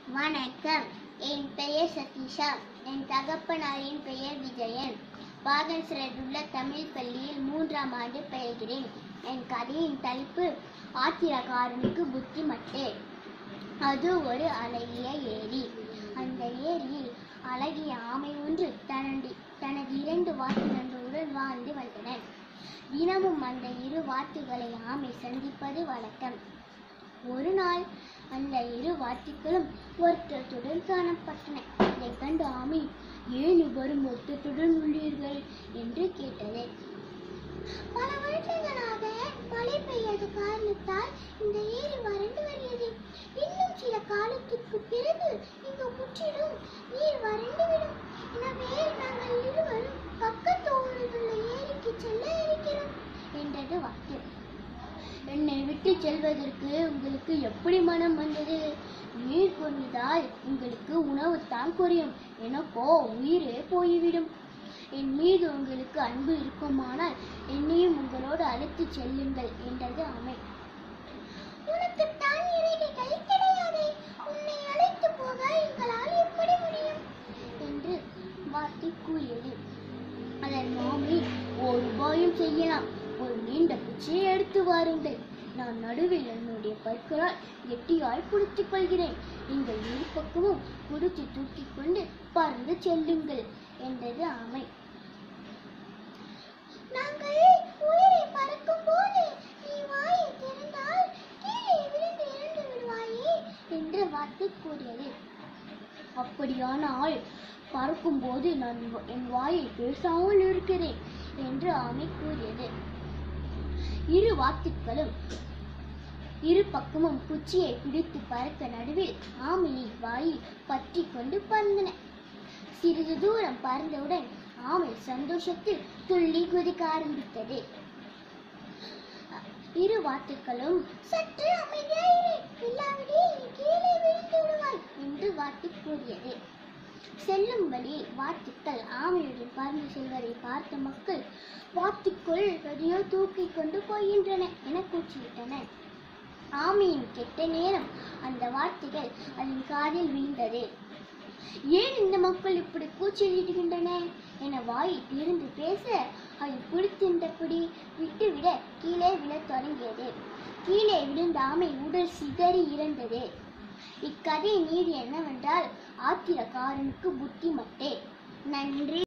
வணக்கம் என் பெயர் சதீஷா என் தகப்பனாரின் பெயர் விஜயன் பாகன்சரில் உள்ள தமிழ் பள்ளியில் மூன்றாம் ஆண்டு பயில்கிறேன் என் கதையின் தலைப்பு ஆத்திரக்காரனுக்கு புத்திமட்டே அது ஒரு அழகிய ஏரி அந்த ஏரியில் அழகிய ஆமை ஒன்று தனது தனது இரண்டு வாத்தினர்களுடன் வாழ்ந்து வந்தன தினமும் அந்த இரு வாத்துகளை ஆமை சந்திப்பது வழக்கம் ஒரு நாள் அந்த இரு வாத்துக்களும் ஒருத்தத்துடன் காணப்பட்டன இதை கண்டு ஆமை ஏன் வரும் ஒருத்தத்துடன் உள்ளீர்கள் என்று கேட்டது பல வருடங்களாக மழை பெய்யாத காரணத்தால் இந்த ஏரி வறண்டு வருகிறது இன்னும் சில காலத்துக்கு பிறகு இங்கு முற்றிலும் நீர் வறண்டுவிடும் எனவே நாங்கள் இருவரும் பக்கத்து ஊரில் உள்ள ஏரிக்கு செல்ல இருக்கிறோம் என்றது வாக்கு என்னை விட்டு செல்வதற்கு உங்களுக்கு எப்படி மனம் வந்தது நீர் கொண்டதால் உங்களுக்கு உணவு தான் குறையும் எனக்கோ உயிரே போய்விடும் என் மீது உங்களுக்கு அன்பு இருக்குமானால் என்னையும் உங்களோடு அழைத்துச் செல்லுங்கள் என்றது அமை உனக்கு தான் இறகைகள் கிடையாதே உன்னை அழைத்து போக எங்களால் எப்படி முடியும் என்று வார்த்தை கூறியது அதன் மாமி ஒரு உபாயம் செய்யலாம் ஒரு நீண்ட குச்சியை எடுத்து வாருங்கள் நான் நடுவில் என்னுடைய பற்களால் கெட்டியாய் பிடித்துக் கொள்கிறேன் நீங்கள் இரு பக்கமும் குடிச்சு தூக்கிக் கொண்டு பறந்து செல்லுங்கள் என்றது ஆமை நாங்கள் உயிரை பறக்கும் போது நீ வாயை திறந்தால் கீழே விழுந்து இறந்து விடுவாயே என்று வார்த்தை கூறியது அப்படியானால் பறக்கும்போது நான் வ- என் வாயை பேசாமல் இருக்கிறேன் என்று ஆமை கூறியது இரு வாத்துக்களும் இரு பக்கமும் குச்சியை பிடித்து பறக்க நடுவில் ஆமையை வாயை பற்றி கொண்டு பறந்தன சிறிது தூரம் பறந்தவுடன் ஆமை சந்தோஷத்தில் துள்ளி குதிக்க ஆரம்பித்தது இரு வாத்துக்களும் சற்று அமைதியாயிரு இல்லாவிடில் நீ கீழே விழுந்து விடுவாய் என்று வாத்து கூறியது செல்லும் வழியில் வாத்துக்கள் ஆமையுடன் பறந்து செல்வதை பார்த்த மக்கள் வாத்துக்குள் எதையோ தூக்கிக் கொண்டு போகின்றன என கூச்சிவிட்டனர் ஆமையின் கெட்ட நேரம் அந்த வார்த்தைகள் அதன் காதில் விழுந்தது ஏன் இந்த மக்கள் இப்படி கூச்சலிடுகின்றன என வாயை திறந்து பேச அது பிடித்திருந்தபடி விட்டுவிட கீழே விழத் தொடங்கியது கீழே விழுந்த ஆமை உடல் சிதறி இறந்தது இக்கதை நீதி என்னவென்றால் ஆத்திரக்காரனுக்கு புத்தி மட்டே நன்றி